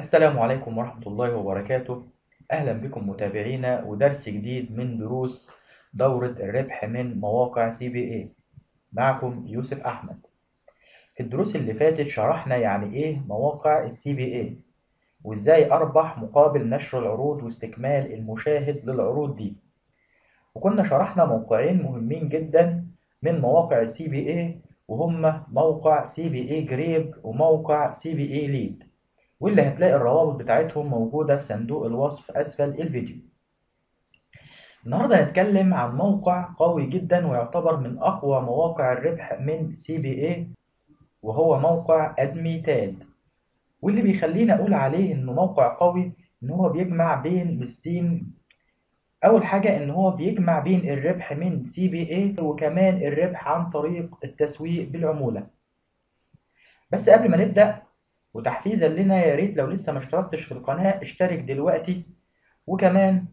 السلام عليكم ورحمة الله وبركاته أهلا بكم متابعينا ودرس جديد من دروس دورة الربح من مواقع سي بي اي معكم يوسف أحمد في الدروس اللي فاتت شرحنا يعني إيه مواقع السي بي اي وإزاي أربح مقابل نشر العروض واستكمال المشاهد للعروض دي وكنا شرحنا موقعين مهمين جدا من مواقع السي بي اي وهما موقع سي بي اي جريب وموقع سي بي اي ليد واللي هتلاقي الروابط بتاعتهم موجودة في صندوق الوصف أسفل الفيديو النهاردة هنتكلم عن موقع قوي جدا ويعتبر من أقوى مواقع الربح من سي بي اي وهو موقع أدمي تاد واللي بيخليني أقول عليه إنه موقع قوي إن هو بيجمع بين ميزتين أول حاجة إن هو بيجمع بين الربح من سي بي اي وكمان الربح عن طريق التسويق بالعمولة بس قبل ما نبدأ وتحفيزا لنا يا ريت لو لسه ما اشتركتش في القناة اشترك دلوقتي وكمان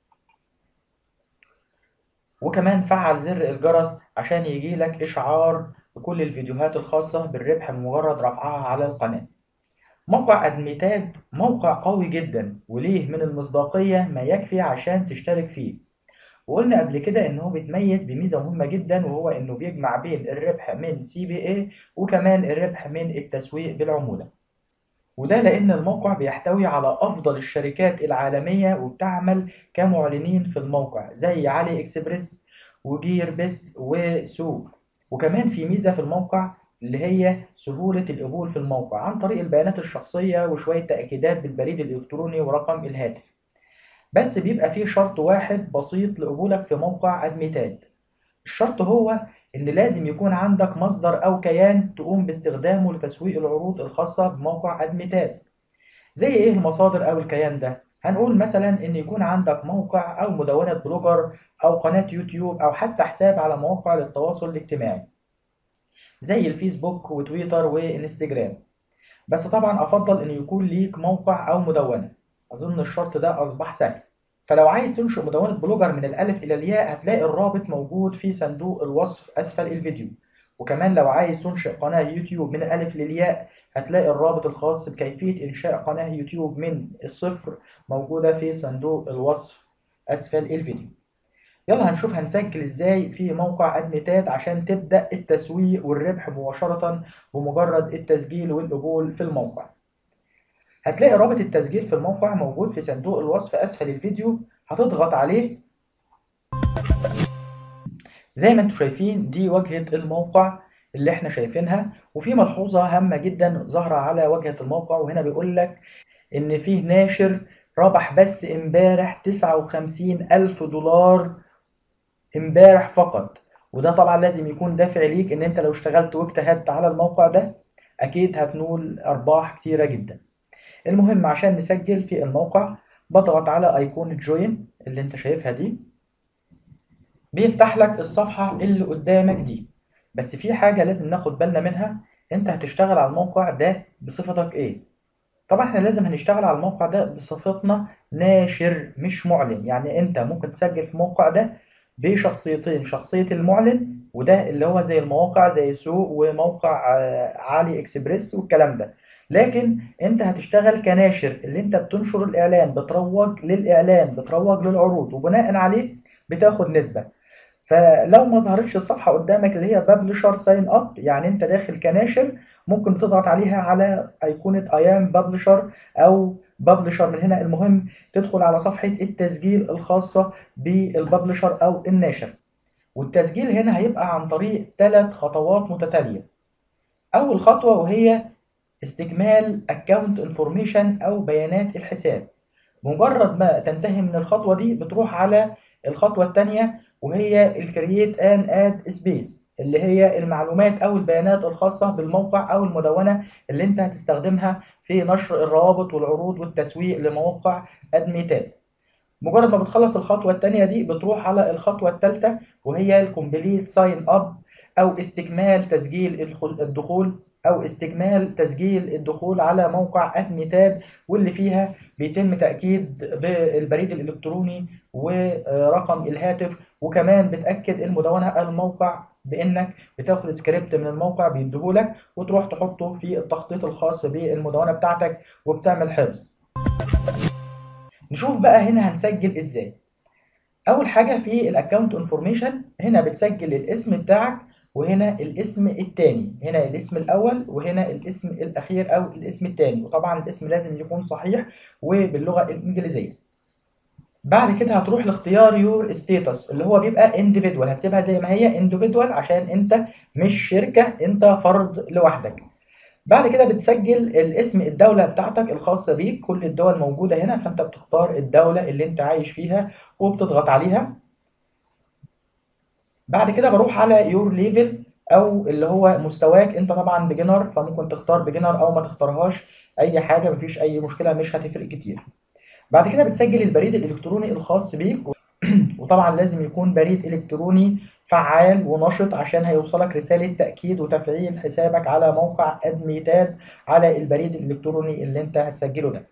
وكمان فعل زر الجرس عشان يجيلك إشعار بكل الفيديوهات الخاصة بالربح بمجرد رفعها على القناة موقع أدميتاد موقع قوي جدا وليه من المصداقية ما يكفي عشان تشترك فيه وقلنا قبل كده ان هو بيتميز بميزه مهمه جدا وهو انه بيجمع بين الربح من سي بي اي وكمان الربح من التسويق بالعموله وده لأن الموقع بيحتوي على أفضل الشركات العالمية وبتعمل كمعلنين في الموقع زي علي إكسبريس وجير بيست وسوق وكمان في ميزة في الموقع اللي هي سهولة القبول في الموقع عن طريق البيانات الشخصية وشوية تأكيدات بالبريد الإلكتروني ورقم الهاتف بس بيبقى فيه شرط واحد بسيط لقبولك في موقع أدميتاد الشرط هو إن لازم يكون عندك مصدر أو كيان تقوم باستخدامه لتسويق العروض الخاصة بموقع أدميتاد زي إيه المصادر أو الكيان ده؟ هنقول مثلا إن يكون عندك موقع أو مدونة بلوجر أو قناة يوتيوب أو حتى حساب على مواقع للتواصل الاجتماعي زي الفيسبوك وتويتر وإنستجرام بس طبعا أفضل إن يكون ليك موقع أو مدونة أظن الشرط ده أصبح سهل فلو عايز تنشئ مدونة بلوجر من الألف إلى الياء هتلاقي الرابط موجود في صندوق الوصف أسفل الفيديو وكمان لو عايز تنشئ قناة يوتيوب من الألف للياء هتلاقي الرابط الخاص بكيفية إنشاء قناة يوتيوب من الصفر موجودة في صندوق الوصف أسفل الفيديو يلا هنشوف هنسجل ازاي في موقع ادميتاد عشان تبدأ التسويق والربح مباشرة بمجرد التسجيل والقبول في الموقع هتلاقي رابط التسجيل في الموقع موجود في صندوق الوصف أسفل الفيديو هتضغط عليه زي ما انتم شايفين دي واجهة الموقع اللي احنا شايفينها وفي ملحوظة هامة جدا ظاهرة على واجهة الموقع وهنا بيقول لك ان فيه ناشر ربح بس امبارح تسعة وخمسين ألف دولار امبارح فقط وده طبعا لازم يكون دافع ليك ان انت لو اشتغلت واجتهدت على الموقع ده اكيد هتنول ارباح كتيرة جدا المهم عشان نسجل في الموقع بضغط على ايقونة جوين اللي انت شايفها دي بيفتح لك الصفحة اللي قدامك دي بس في حاجة لازم ناخد بالنا منها انت هتشتغل على الموقع ده بصفتك ايه طبعا احنا لازم هنشتغل على الموقع ده بصفتنا ناشر مش معلن يعني انت ممكن تسجل في الموقع ده بشخصيتين شخصية المعلن وده اللي هو زي المواقع زي سوق وموقع علي اكسبريس والكلام ده لكن انت هتشتغل كناشر اللي انت بتنشر الاعلان بتروج للاعلان بتروج للعروض وبناء عليه بتاخد نسبة فلو ما ظهرتش الصفحة قدامك اللي هي ببلشر ساين اب يعني انت داخل كناشر ممكن تضغط عليها على ايقونة ايام ببلشر او ببلشر من هنا المهم تدخل على صفحة التسجيل الخاصة بالببلشر او الناشر والتسجيل هنا هيبقى عن طريق ثلاث خطوات متتالية اول خطوة وهي استكمال account information او بيانات الحساب مجرد ما تنتهي من الخطوة دي بتروح على الخطوة الثانية وهي الكرييت ان اد سبيس اللي هي المعلومات او البيانات الخاصة بالموقع او المدونة اللي انت هتستخدمها في نشر الروابط والعروض والتسويق لمواقع ادميتاد مجرد ما بتخلص الخطوة الثانية دي بتروح على الخطوة الثالثة وهي الكومبليت ساين اب او استكمال تسجيل الدخول او استكمال تسجيل الدخول على موقع ادميتاد واللي فيها بيتم تاكيد بالبريد الالكتروني ورقم الهاتف وكمان بتاكد المدونه الموقع بانك بتاخد سكريبت من الموقع بيديهولك وتروح تحطه في التخطيط الخاص بالمدونه بتاعتك وبتعمل حفظ نشوف بقى هنا هنسجل ازاي اول حاجه في الاكونت انفورميشن هنا بتسجل الاسم بتاعك وهنا الاسم الثاني هنا الاسم الاول وهنا الاسم الاخير او الاسم الثاني وطبعا الاسم لازم يكون صحيح وباللغه الانجليزيه بعد كده هتروح لاختيار يور ستيتس اللي هو بيبقى individual هتسيبها زي ما هي individual عشان انت مش شركه انت فرد لوحدك بعد كده بتسجل الاسم الدولة بتاعتك الخاصة بيك كل الدول موجودة هنا فانت بتختار الدولة اللي انت عايش فيها وبتضغط عليها بعد كده بروح على يور ليفل او اللي هو مستواك انت طبعا بيجنر فممكن تختار بيجنر او ما تختارهاش اي حاجة مفيش اي مشكلة مش هتفرق كتير بعد كده بتسجل البريد الالكتروني الخاص بيك وطبعا لازم يكون بريد الكتروني فعال ونشط عشان هيوصلك رسالة تأكيد وتفعيل حسابك على موقع أدميتاد على البريد الإلكتروني اللي أنت هتسجله ده.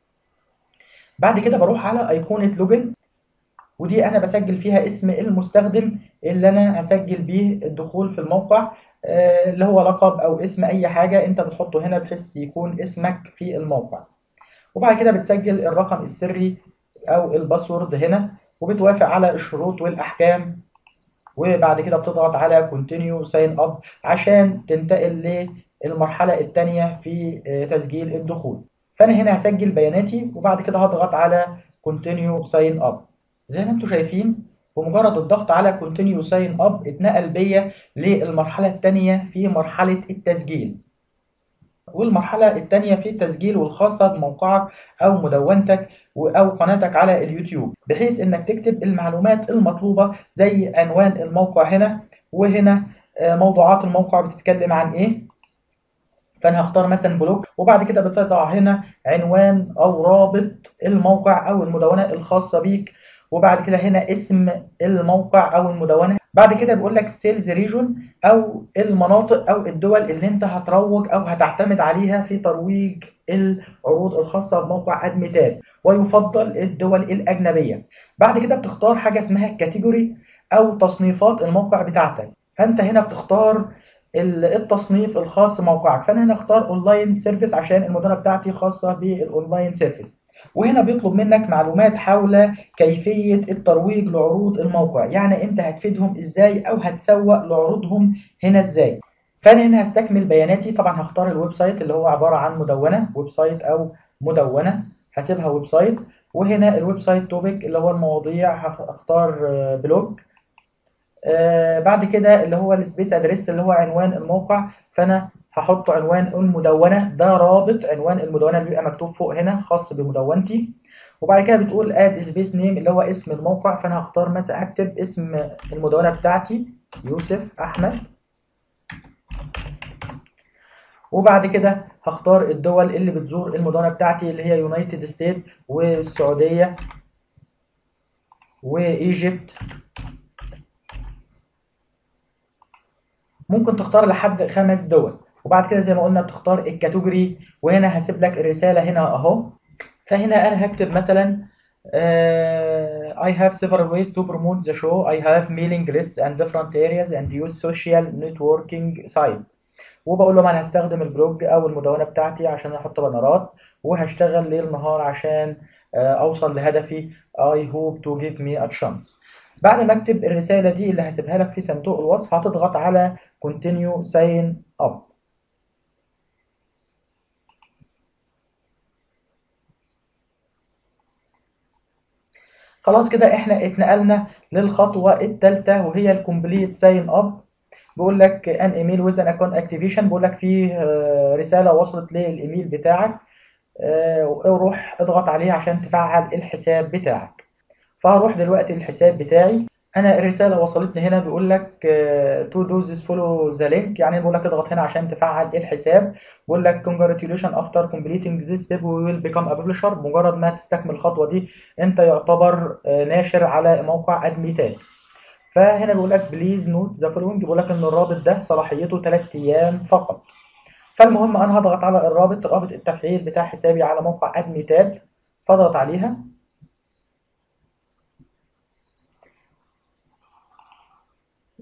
بعد كده بروح على أيقونة لوجن ودي أنا بسجل فيها اسم المستخدم اللي أنا هسجل بيه الدخول في الموقع اللي هو لقب أو اسم أي حاجة أنت بتحطه هنا بحيث يكون اسمك في الموقع. وبعد كده بتسجل الرقم السري أو الباسورد هنا وبتوافق على الشروط والأحكام وبعد كده بتضغط على continue sign up عشان تنتقل للمرحلة الثانية في تسجيل الدخول فأنا هنا هسجل بياناتي وبعد كده هضغط على continue sign up زي ما انتم شايفين بمجرد الضغط على continue sign up اتنقل بيا للمرحلة الثانية في مرحلة التسجيل والمرحلة الثانية في التسجيل والخاصة بموقعك أو مدونتك أو قناتك على اليوتيوب بحيث إنك تكتب المعلومات المطلوبة زي عنوان الموقع هنا وهنا موضوعات الموقع بتتكلم عن إيه فأنا هختار مثلا بلوج وبعد كده بتضع هنا عنوان أو رابط الموقع أو المدونة الخاصة بيك وبعد كده هنا اسم الموقع أو المدونة بعد كده بيقول لك سيلز ريجون او المناطق او الدول اللي انت هتروج او هتعتمد عليها في ترويج العروض الخاصه بموقع ادميتاب ويفضل الدول الاجنبيه بعد كده بتختار حاجه اسمها كاتيجوري او تصنيفات الموقع بتاعتك فانت هنا بتختار التصنيف الخاص بموقعك فانا هنا اختار اونلاين سيرفيس عشان المدونه بتاعتي خاصه بالاونلاين سيرفيس وهنا بيطلب منك معلومات حول كيفية الترويج لعروض الموقع يعني انت هتفيدهم ازاي او هتسوق لعروضهم هنا ازاي فانا هنا هستكمل بياناتي طبعا هختار الويب سايت اللي هو عبارة عن مدونة ويب سايت او مدونة هسيبها ويب سايت وهنا الويب سايت توبيك اللي هو المواضيع هختار بلوج آه بعد كده اللي هو السبيس ادريس اللي هو عنوان الموقع فانا هحط عنوان المدونة ده رابط عنوان المدونة اللي بيبقى مكتوب فوق هنا خاص بمدونتي وبعد كده بتقول اد سبيس نيم اللي هو اسم الموقع فانا هختار مثلا اكتب اسم المدونة بتاعتي يوسف احمد وبعد كده هختار الدول اللي بتزور المدونة بتاعتي اللي هي يونايتد ستيت والسعودية وايجيبت ممكن تختار لحد خمس دول وبعد كده زي ما قلنا بتختار الكاتيجوري وهنا هسيب لك الرسالة هنا اهو فهنا انا هكتب مثلا uh, I have several ways to promote the show I have mailing lists and different areas and use social networking site وبقول لهم انا هستخدم البلوج او المدونة بتاعتي عشان احط بنرات وهشتغل ليل نهار عشان uh, اوصل لهدفي I hope to give me a chance بعد ما اكتب الرسالة دي اللي هسيبها لك في صندوق الوصف هتضغط على continue sign up خلاص كده احنا اتنقلنا للخطوة الثالثة وهي الكومبليت ساين اب بيقول لك ان ايميل ويز ان اكونت اكتيفيشن بيقول لك فيه رسالة وصلت للايميل بتاعك روح اضغط عليه عشان تفعل الحساب بتاعك فهروح دلوقتي الحساب بتاعي انا الرساله وصلتني هنا بيقول لك تو دوزز فولو ذا لينك يعني بيقول لك اضغط هنا عشان تفعل الحساب بيقول لك congratulations after completing this step we will become a publisher بمجرد ما تستكمل الخطوه دي انت يعتبر ناشر على موقع ادميتات فهنا بيقول لك بليز نوت ذا فولوينج بيقول لك ان الرابط ده صلاحيته 3 ايام فقط فالمهم انا هضغط على الرابط رابط التفعيل بتاع حسابي على موقع ادميتاد فاضغط عليها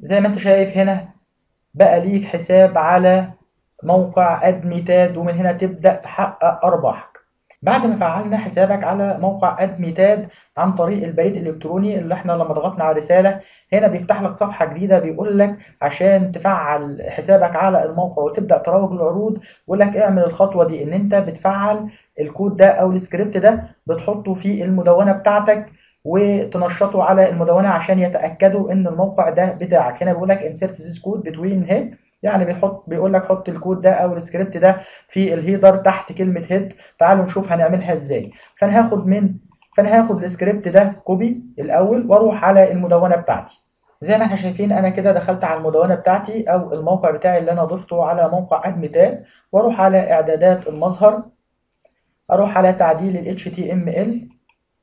زي ما انت شايف هنا بقى ليك حساب على موقع ادميتاد ومن هنا تبدأ تحقق ارباحك بعد ما فعلنا حسابك على موقع ادميتاد عن طريق البريد الالكتروني اللي احنا لما ضغطنا على رساله هنا بيفتح لك صفحه جديده بيقول لك عشان تفعل حسابك على الموقع وتبدا تروج العروض بيقول لك اعمل الخطوه دي ان انت بتفعل الكود ده او السكريبت ده بتحطه في المدونه بتاعتك وتنشطه على المدونه عشان يتاكدوا ان الموقع ده بتاعك هنا بيقول لك insert this code between head يعني بيحط بيقول لك حط الكود ده او السكريبت ده في الهيدر تحت كلمه هيد تعالوا نشوف هنعملها ازاي فانا هاخد من فانا هاخد السكريبت ده كوبي الاول واروح على المدونه بتاعتي زي ما احنا شايفين انا كده دخلت على المدونه بتاعتي او الموقع بتاعي اللي انا ضفته على موقع ادميتال واروح على اعدادات المظهر اروح على تعديل ال HTML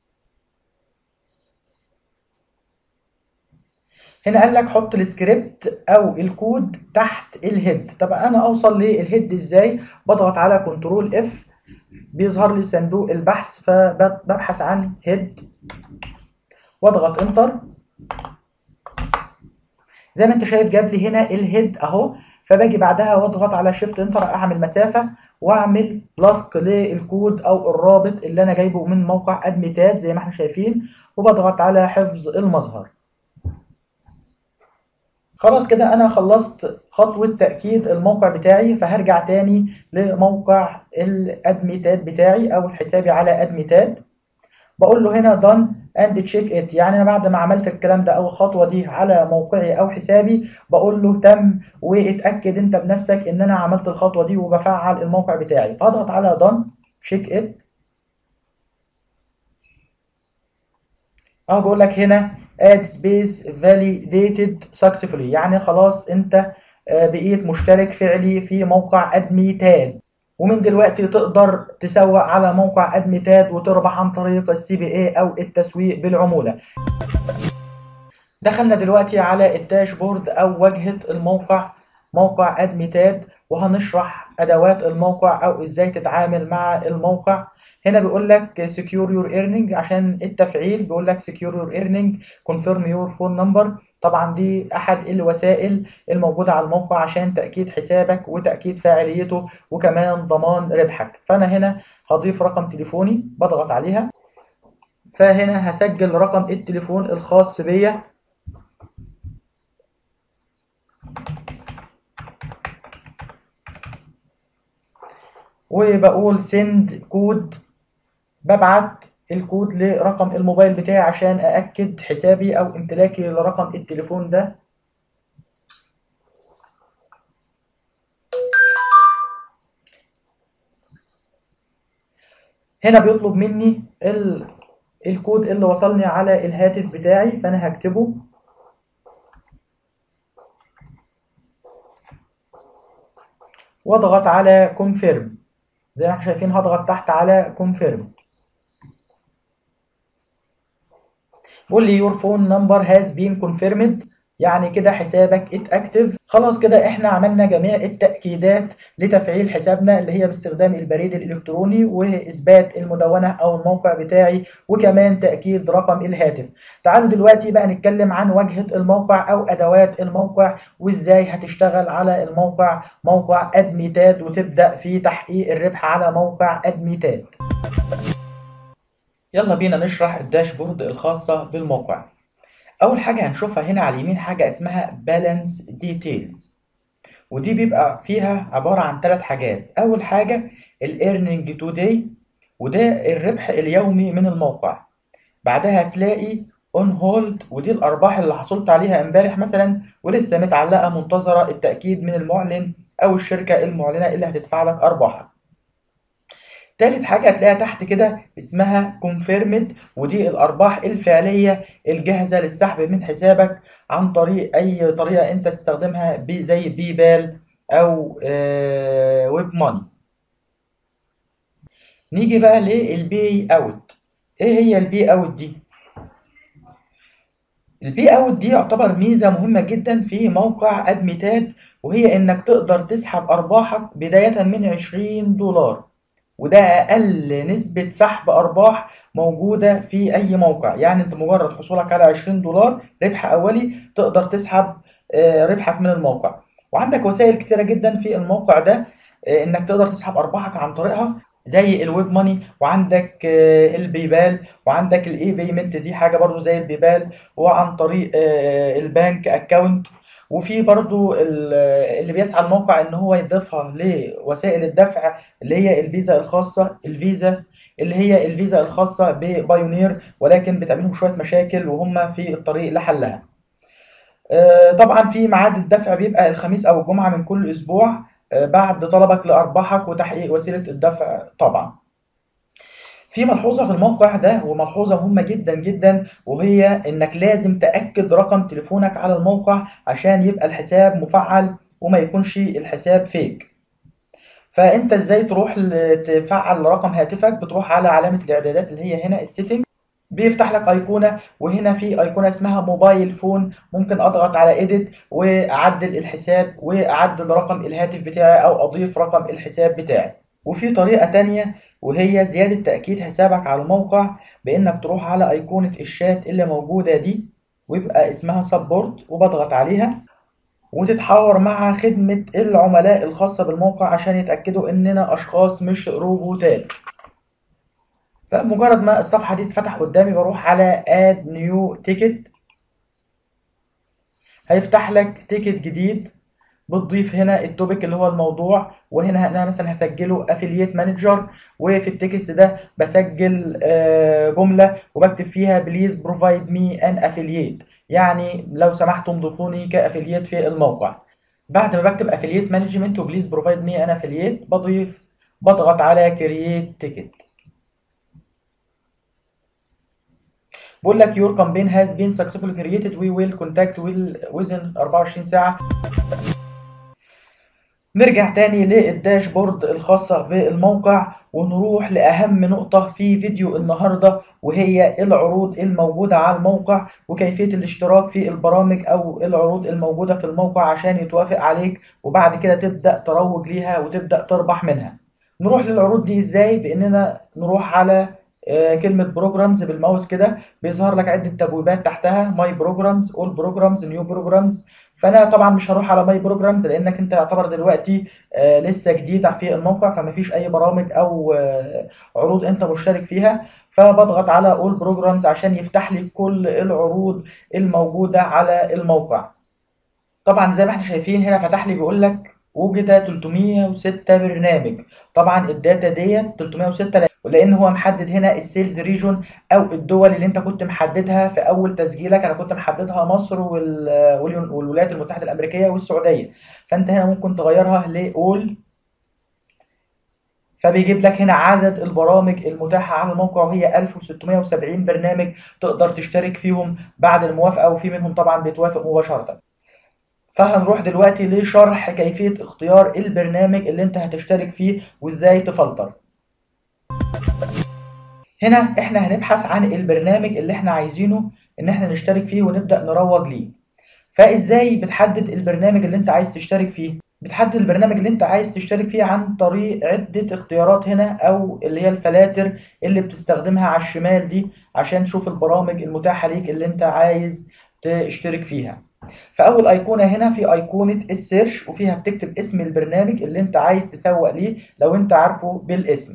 هنا قال لك حط السكريبت او الكود تحت الهيد طب انا اوصل للهيد ازاي بضغط على كنترول اف بيظهر لي صندوق البحث فببحث عن هيد واضغط انتر زي ما انت شايف جاب لي هنا الهيد اهو فباجي بعدها واضغط على شيفت انتر اعمل مسافه واعمل لصق للكود او الرابط اللي انا جايبه من موقع ادميتاد زي ما احنا شايفين وبضغط على حفظ المظهر خلاص كده انا خلصت خطوة تأكيد الموقع بتاعي فهرجع تاني لموقع الادميتاد بتاعي او حسابي على ادميتاد بقول له هنا done and check it يعني انا بعد ما عملت الكلام ده او الخطوة دي على موقعي او حسابي بقول له تم واتأكد انت بنفسك ان انا عملت الخطوة دي وبفعل الموقع بتاعي فاضغط على done check it اهو بقول لك هنا add space validated successfully يعني خلاص انت بقيت مشترك فعلي في موقع ادميتاد ومن دلوقتي تقدر تسوق على موقع ادميتاد وتربح عن طريق السي بي اي او التسويق بالعمولة دخلنا دلوقتي على الداشبورد او واجهة الموقع موقع ادميتاد وهنشرح ادوات الموقع او ازاي تتعامل مع الموقع هنا بيقول لك secure your earning عشان التفعيل بيقول لك secure your earning confirm your phone number طبعا دي احد الوسائل الموجودة على الموقع عشان تأكيد حسابك وتأكيد فاعليته وكمان ضمان ربحك فانا هنا هضيف رقم تليفوني بضغط عليها فهنا هسجل رقم التليفون الخاص بيا وبقول send كود ببعت الكود لرقم الموبايل بتاعي عشان أأكد حسابي أو امتلاكي لرقم التليفون ده هنا بيطلب مني ال... الكود اللي وصلني على الهاتف بتاعي فأنا هكتبه واضغط على confirm زي ما احنا شايفين هضغط تحت على confirm بيقول لي your phone number has been confirmed يعني كده حسابك اتاكتف خلاص كده احنا عملنا جميع التأكيدات لتفعيل حسابنا اللي هي باستخدام البريد الإلكتروني وإثبات المدونة أو الموقع بتاعي وكمان تأكيد رقم الهاتف تعالوا دلوقتي بقى نتكلم عن واجهة الموقع أو أدوات الموقع وإزاي هتشتغل على الموقع موقع أدميتاد وتبدأ في تحقيق الربح على موقع أدميتاد يلا بينا نشرح الداشبورد الخاصة بالموقع أول حاجة هنشوفها هنا على اليمين حاجة اسمها بالانس ديتيلز ودي بيبقى فيها عبارة عن ثلاث حاجات أول حاجة الايرنينج تو داي وده الربح اليومي من الموقع بعدها هتلاقي اون هولد ودي الأرباح اللي حصلت عليها امبارح مثلا ولسه متعلقة منتظرة التأكيد من المعلن أو الشركة المعلنة اللي هتدفع لك أرباحك تالت حاجة هتلاقيها تحت كده اسمها confirmed ودي الأرباح الفعلية الجاهزة للسحب من حسابك عن طريق أي طريقة أنت تستخدمها بي زي بيبال أو ويب ماني نيجي بقى للبي أوت إيه هي البي أوت دي؟ البي أوت دي يعتبر ميزة مهمة جدا في موقع أدميتاد وهي إنك تقدر تسحب أرباحك بداية من 20 دولار وده اقل نسبة سحب ارباح موجودة في اي موقع يعني انت مجرد حصولك على 20 دولار ربح اولي تقدر تسحب ربحك من الموقع وعندك وسائل كتيرة جدا في الموقع ده انك تقدر تسحب ارباحك عن طريقها زي الويب ماني وعندك البيبال وعندك الاي بيمنت دي حاجه برضو زي البيبال وعن طريق البنك اكاونت وفي برضو اللي بيسعى الموقع ان هو يضيفها لوسائل الدفع اللي هي الفيزا الخاصه الفيزا اللي هي الفيزا الخاصه ببايونير ولكن بتقابلهم شويه مشاكل وهم في الطريق لحلها طبعا في ميعاد الدفع بيبقى الخميس او الجمعه من كل اسبوع بعد طلبك لارباحك وتحقيق وسيله الدفع طبعا في ملحوظة في الموقع ده وملحوظة مهمة جدا جدا وهي انك لازم تأكد رقم تليفونك على الموقع عشان يبقى الحساب مفعل وما يكونش الحساب فيك فانت ازاي تروح تفعل رقم هاتفك بتروح على علامة الاعدادات اللي هي هنا السيتنج بيفتح لك ايقونه وهنا في ايقونه اسمها موبايل فون ممكن اضغط على ايديت واعدل الحساب واعدل رقم الهاتف بتاعي او اضيف رقم الحساب بتاعي وفي طريقه تانية وهي زياده تاكيد حسابك على الموقع بانك تروح على ايقونه الشات اللي موجوده دي ويبقى اسمها سبورت وبضغط عليها وتتحاور مع خدمة العملاء الخاصة بالموقع عشان يتأكدوا إننا أشخاص مش روبوتات فمجرد ما الصفحة دي تفتح قدامي بروح على اد نيو تيكت هيفتح لك تيكت جديد بتضيف هنا التوبيك اللي هو الموضوع وهنا انا مثلا هسجله افيليت مانجر وفي التكست ده بسجل جمله وبكتب فيها بليز بروفايد مي ان افيليت يعني لو سمحتم ضيفوني كافيليت في الموقع بعد ما بكتب افيليت مانجمنت وبليز بروفايد مي ان افيليت بضيف بضغط على كرييت تيكت بقول لك your campaign has been successfully created we will contact will within 24 ساعة نرجع تاني للداشبورد الخاصة بالموقع ونروح لأهم نقطة في فيديو النهاردة وهي العروض الموجودة على الموقع وكيفية الاشتراك في البرامج أو العروض الموجودة في الموقع عشان يتوافق عليك وبعد كده تبدأ تروج ليها وتبدأ تربح منها نروح للعروض دي ازاي باننا نروح على كلمة بروجرامز بالماوس كده بيظهر لك عدة تبويبات تحتها ماي بروجرامز اول بروجرامز نيو بروجرامز فانا طبعا مش هروح على ماي بروجرامز لانك انت يعتبر دلوقتي آه لسه جديد في الموقع فمفيش اي برامج او آه عروض انت مشترك فيها فبضغط على اول بروجرامز عشان يفتح لي كل العروض الموجودة على الموقع طبعا زي ما احنا شايفين هنا فتح لي بيقول لك وجد 306 برنامج طبعا الداتا ديت 306 لان هو محدد هنا السيلز ريجون او الدول اللي انت كنت محددها في اول تسجيلك انا كنت محددها مصر والولايات المتحده الامريكيه والسعوديه فانت هنا ممكن تغيرها لاول فبيجيب لك هنا عدد البرامج المتاحة على الموقع وهي 1670 برنامج تقدر تشترك فيهم بعد الموافقة وفي منهم طبعا بيتوافق مباشرة فهنروح دلوقتي لشرح كيفية اختيار البرنامج اللي انت هتشترك فيه وازاي تفلتر هنا احنا هنبحث عن البرنامج اللي احنا عايزينه ان احنا نشترك فيه ونبدأ نروج ليه فازاي بتحدد البرنامج اللي انت عايز تشترك فيه بتحدد البرنامج اللي انت عايز تشترك فيه عن طريق عدة اختيارات هنا او اللي هي الفلاتر اللي بتستخدمها على الشمال دي عشان تشوف البرامج المتاحة ليك اللي انت عايز تشترك فيها فاول ايقونه هنا في ايقونه السيرش وفيها بتكتب اسم البرنامج اللي انت عايز تسوق ليه لو انت عارفه بالاسم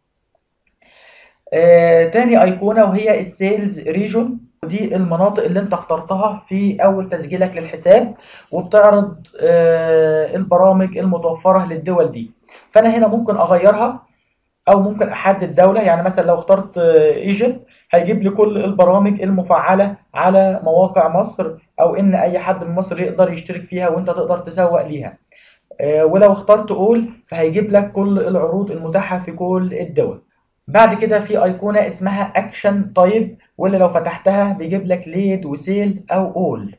آه، تاني ايقونه وهي السيلز ريجون ودي المناطق اللي انت اخترتها في اول تسجيلك للحساب وبتعرض آه، البرامج المتوفره للدول دي فانا هنا ممكن اغيرها او ممكن احدد دوله يعني مثلا لو اخترت ايجيبت هيجيب لي كل البرامج المفعله على مواقع مصر او ان اي حد من مصر يقدر يشترك فيها وانت تقدر تسوق ليها آه، ولو اخترت اول فهيجيب لك كل العروض المتاحه في كل الدول بعد كده في ايقونه اسمها اكشن تايب واللي لو فتحتها بيجيب لك ليد وسيل او اول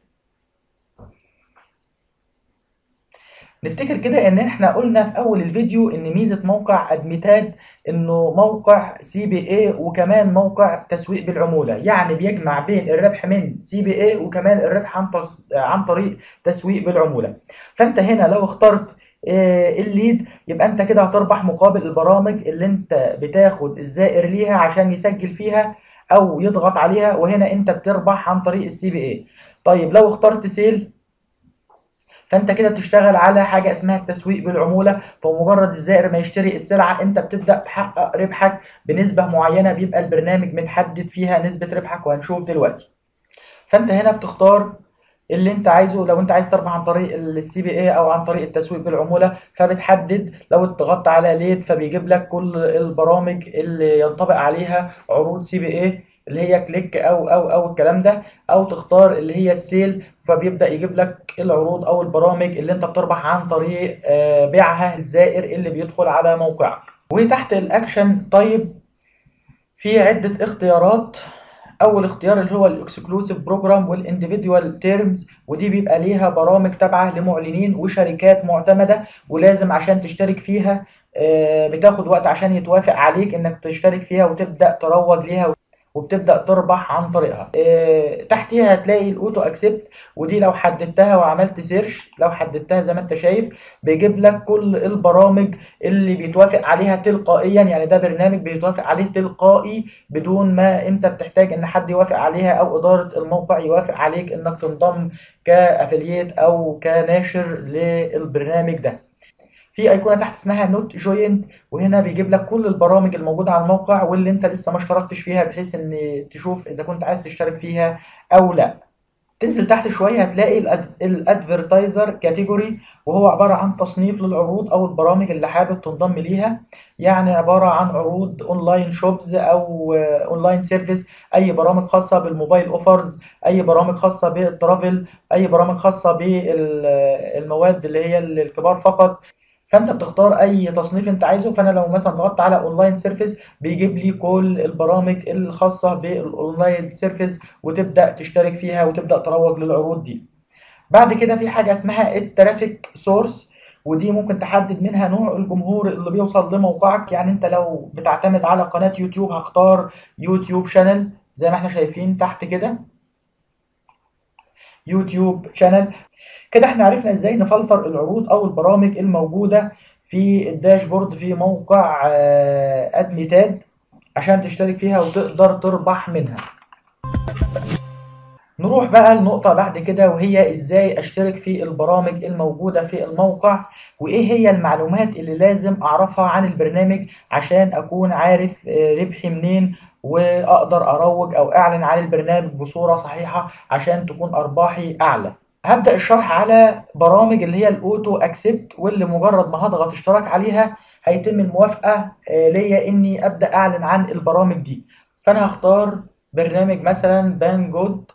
نفتكر كده ان احنا قلنا في اول الفيديو ان ميزه موقع ادميتاد انه موقع سي بي اي وكمان موقع تسويق بالعموله يعني بيجمع بين الربح من سي بي اي وكمان الربح عن عن طريق تسويق بالعموله فانت هنا لو اخترت الليد يبقى انت كده هتربح مقابل البرامج اللي انت بتاخد الزائر ليها عشان يسجل فيها او يضغط عليها وهنا انت بتربح عن طريق السي بي اي طيب لو اخترت سيل فانت كده بتشتغل على حاجه اسمها التسويق بالعموله فمجرد الزائر ما يشتري السلعه انت بتبدا تحقق ربحك بنسبه معينه بيبقى البرنامج متحدد فيها نسبه ربحك وهنشوف دلوقتي فانت هنا بتختار اللي انت عايزه لو انت عايز تربح عن طريق السي بي اي او عن طريق التسويق بالعموله فبتحدد لو ضغطت على ليد فبيجيب لك كل البرامج اللي ينطبق عليها عروض سي بي اي اللي هي كليك او او او الكلام ده او تختار اللي هي السيل فبيبدا يجيب لك العروض او البرامج اللي انت بتربح عن طريق بيعها الزائر اللي بيدخل على موقعك وتحت الاكشن طيب في عده اختيارات اول اختيار اللي هو الاكسكلوسيف بروجرام والانديفيدوال تيرمز ودي بيبقى ليها برامج تابعه لمعلنين وشركات معتمده ولازم عشان تشترك فيها بتاخد وقت عشان يتوافق عليك انك تشترك فيها وتبدا تروج ليها وبتبدا تربح عن طريقها إيه تحتيها هتلاقي الاوتو اكسبت ودي لو حددتها وعملت سيرش لو حددتها زي ما انت شايف بيجيب لك كل البرامج اللي بيتوافق عليها تلقائيا يعني ده برنامج بيتوافق عليه تلقائي بدون ما انت بتحتاج ان حد يوافق عليها او اداره الموقع يوافق عليك انك تنضم كافلييت او كناشر للبرنامج ده في ايقونه تحت اسمها نوت جوينت وهنا بيجيب لك كل البرامج الموجوده على الموقع واللي انت لسه ما اشتركتش فيها بحيث ان تشوف اذا كنت عايز تشترك فيها او لا تنزل تحت شويه هتلاقي الادفرتايزر كاتيجوري وهو عباره عن تصنيف للعروض او البرامج اللي حابب تنضم ليها يعني عباره عن عروض اونلاين شوبز او اونلاين سيرفيس اي برامج خاصه بالموبايل اوفرز اي برامج خاصه بالترافل اي برامج خاصه بالمواد اللي هي الكبار فقط فانت بتختار اي تصنيف انت عايزه فانا لو مثلا ضغطت على اونلاين سيرفيس بيجيب لي كل البرامج الخاصه بالاونلاين سيرفيس وتبدا تشترك فيها وتبدا تروج للعروض دي بعد كده في حاجه اسمها الترافيك سورس ودي ممكن تحدد منها نوع الجمهور اللي بيوصل لموقعك يعني انت لو بتعتمد على قناه يوتيوب هختار يوتيوب شانل زي ما احنا شايفين تحت كده يوتيوب شانل كده احنا عرفنا ازاي نفلتر العروض او البرامج الموجودة في الداشبورد في موقع ادميتاد عشان تشترك فيها وتقدر تربح منها نروح بقى لنقطة بعد كده وهي ازاي اشترك في البرامج الموجودة في الموقع وايه هي المعلومات اللي لازم اعرفها عن البرنامج عشان اكون عارف ربحي منين واقدر اروج او اعلن عن البرنامج بصورة صحيحة عشان تكون ارباحي اعلى هبدأ الشرح على برامج اللي هي الاوتو اكسبت واللي مجرد ما هضغط اشتراك عليها هيتم الموافقة ليا اني ابدأ اعلن عن البرامج دي فانا هختار برنامج مثلا بان جود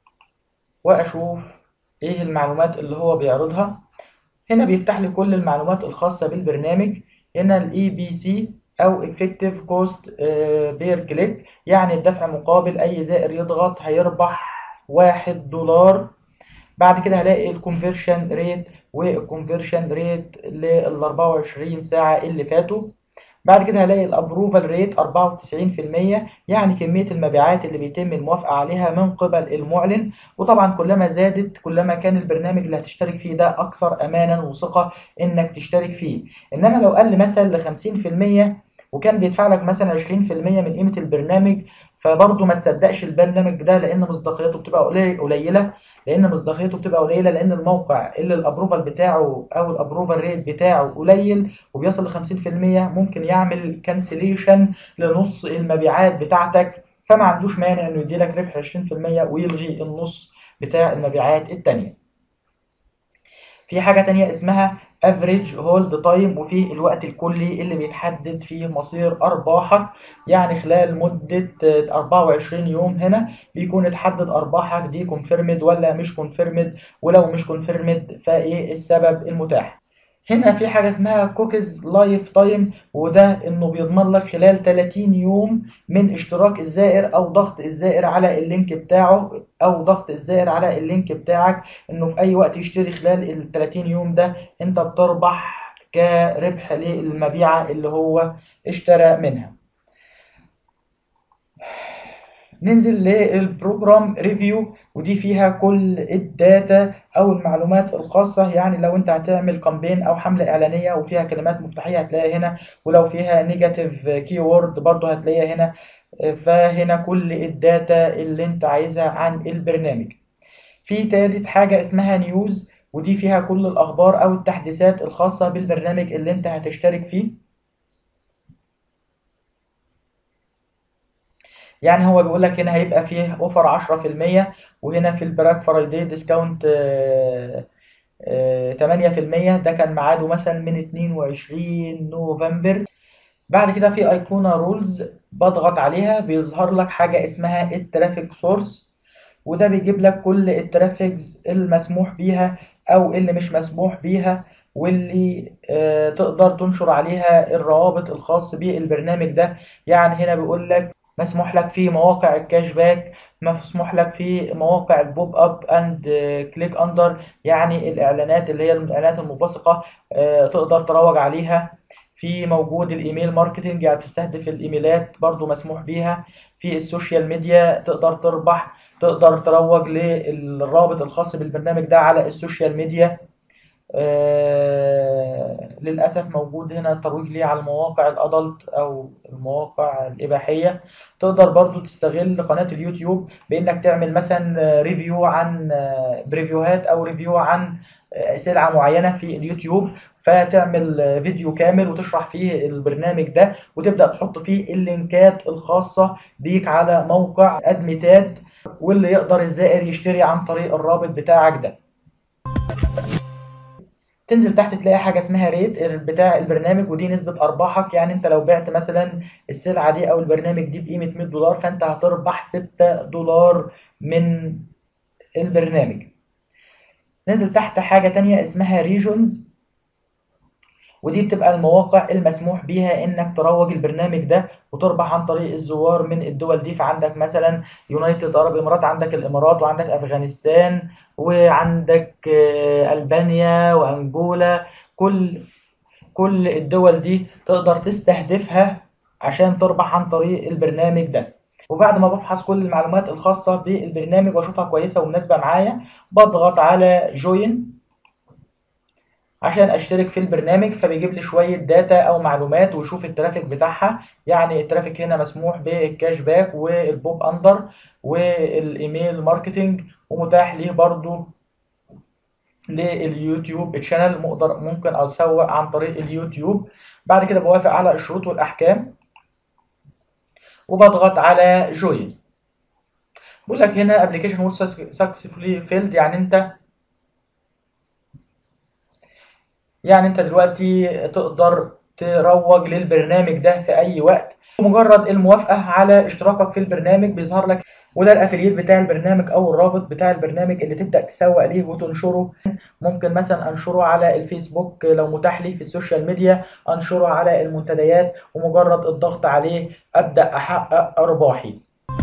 واشوف ايه المعلومات اللي هو بيعرضها هنا بيفتح لي كل المعلومات الخاصة بالبرنامج هنا الاي بي سي او effective cost بير كليك يعني الدفع مقابل اي زائر يضغط هيربح واحد دولار بعد كده هلاقي الكونفرشن ريت والكونفرشن ريت لل 24 ساعة اللي فاتوا بعد كده هلاقي الابروفال ريت 94% يعني كمية المبيعات اللي بيتم الموافقة عليها من قبل المعلن وطبعا كلما زادت كلما كان البرنامج اللي هتشترك فيه ده اكثر امانا وثقة انك تشترك فيه انما لو قل مثلا ل 50% وكان بيدفع لك مثلا 20% من قيمة البرنامج فبرضه ما تصدقش البرنامج ده لان مصداقيته بتبقى قليله لان مصداقيته بتبقى قليله لان الموقع اللي الابروفال بتاعه او الابروفال ريت بتاعه قليل وبيصل ل 50% ممكن يعمل كانسليشن لنص المبيعات بتاعتك فما عندوش مانع انه يديلك ربح 20% ويلغي النص بتاع المبيعات التانية في حاجة تانية اسمها افريج هولد تايم وفيه الوقت الكلي اللي بيتحدد فيه مصير ارباحك يعني خلال مدة 24 يوم هنا بيكون اتحدد ارباحك دي كونفيرمد ولا مش كونفيرمد ولو مش كونفيرمد فايه السبب المتاح هنا في حاجة اسمها كوكيز لايف تايم وده انه بيضمن لك خلال 30 يوم من اشتراك الزائر او ضغط الزائر على اللينك بتاعه او ضغط الزائر على اللينك بتاعك انه في اي وقت يشتري خلال ال 30 يوم ده انت بتربح كربح للمبيعة اللي هو اشترى منها ننزل للبروجرام ريفيو ودي فيها كل الداتا او المعلومات الخاصه يعني لو انت هتعمل كامبين او حمله اعلانيه وفيها كلمات مفتاحيه هتلاقيها هنا ولو فيها نيجاتيف كي وورد برضه هتلاقيها هنا فهنا كل الداتا اللي انت عايزها عن البرنامج في تالت حاجه اسمها نيوز ودي فيها كل الأخبار أو التحديثات الخاصة بالبرنامج اللي أنت هتشترك فيه يعني هو بيقول لك هنا هيبقى فيه اوفر 10% وهنا في البلاك فرايداي ديسكاونت 8% ده كان ميعاده مثلا من 22 نوفمبر بعد كده في ايقونه رولز بضغط عليها بيظهر لك حاجه اسمها الترافيك سورس وده بيجيب لك كل الترافيكس المسموح بيها او اللي مش مسموح بيها واللي آه تقدر تنشر عليها الروابط الخاص بالبرنامج ده يعني هنا بيقول لك مسموح لك في مواقع الكاش باك مسموح لك في مواقع البوب اب اند كليك اندر يعني الاعلانات اللي هي الاعلانات المبثقه آه تقدر تروج عليها في موجود الايميل ماركتنج يعني تستهدف الايميلات برضو مسموح بيها في السوشيال ميديا تقدر تربح تقدر تروج للرابط الخاص بالبرنامج ده على السوشيال ميديا آه للأسف موجود هنا الترويج ليه على المواقع الأدلت أو المواقع الإباحية تقدر برضو تستغل قناة اليوتيوب بإنك تعمل مثلا ريفيو عن بريفيوهات أو ريفيو عن سلعة معينة في اليوتيوب فتعمل فيديو كامل وتشرح فيه البرنامج ده وتبدأ تحط فيه اللينكات الخاصة بيك على موقع أدمتاد واللي يقدر الزائر يشتري عن طريق الرابط بتاعك ده تنزل تحت تلاقي حاجه اسمها ريت بتاع البرنامج ودي نسبه ارباحك يعني انت لو بعت مثلا السلعه دي او البرنامج دي بقيمه 100 دولار فانت هتربح 6 دولار من البرنامج نزل تحت حاجه تانية اسمها ريجونز ودي بتبقى المواقع المسموح بيها انك تروج البرنامج ده وتربح عن طريق الزوار من الدول دي فعندك مثلا يونايتد عرب امارات عندك الامارات وعندك افغانستان وعندك البانيا وانجولا كل كل الدول دي تقدر تستهدفها عشان تربح عن طريق البرنامج ده وبعد ما بفحص كل المعلومات الخاصة بالبرنامج واشوفها كويسة ومناسبة معايا بضغط على جوين عشان اشترك في البرنامج فبيجيب لي شويه داتا او معلومات ويشوف الترافيك بتاعها يعني الترافيك هنا مسموح بالكاش باك والبوب اندر والايميل ماركتنج ومتاح ليه برضو لليوتيوب تشانل مقدر ممكن اسوق عن طريق اليوتيوب بعد كده بوافق على الشروط والاحكام وبضغط على جوين بقول لك هنا ابلكيشن وول سكسسفولي فيلد يعني انت يعني انت دلوقتي تقدر تروج للبرنامج ده في اي وقت مجرد الموافقه على اشتراكك في البرنامج بيظهر لك وده الافiliate بتاع البرنامج او الرابط بتاع البرنامج اللي تبدا تسوق ليه وتنشره ممكن مثلا انشره على الفيسبوك لو متاح لي في السوشيال ميديا انشره على المنتديات ومجرد الضغط عليه ابدا احقق ارباحي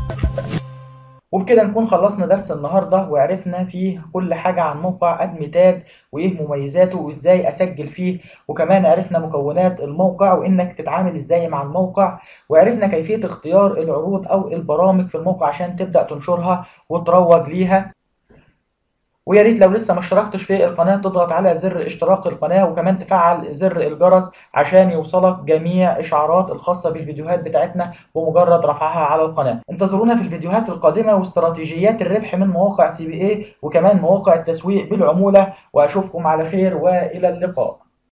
وبكده نكون خلصنا درس النهارده وعرفنا فيه كل حاجه عن موقع ادمتاد وايه مميزاته وازاي اسجل فيه وكمان عرفنا مكونات الموقع وانك تتعامل ازاي مع الموقع وعرفنا كيفيه اختيار العروض او البرامج في الموقع عشان تبدا تنشرها وتروج ليها ويا ريت لو لسه ما اشتركتش في القناه تضغط على زر اشتراك القناه وكمان تفعل زر الجرس عشان يوصلك جميع اشعارات الخاصه بالفيديوهات بتاعتنا بمجرد رفعها على القناه انتظرونا في الفيديوهات القادمه واستراتيجيات الربح من مواقع سي بي اي وكمان مواقع التسويق بالعموله واشوفكم على خير والى اللقاء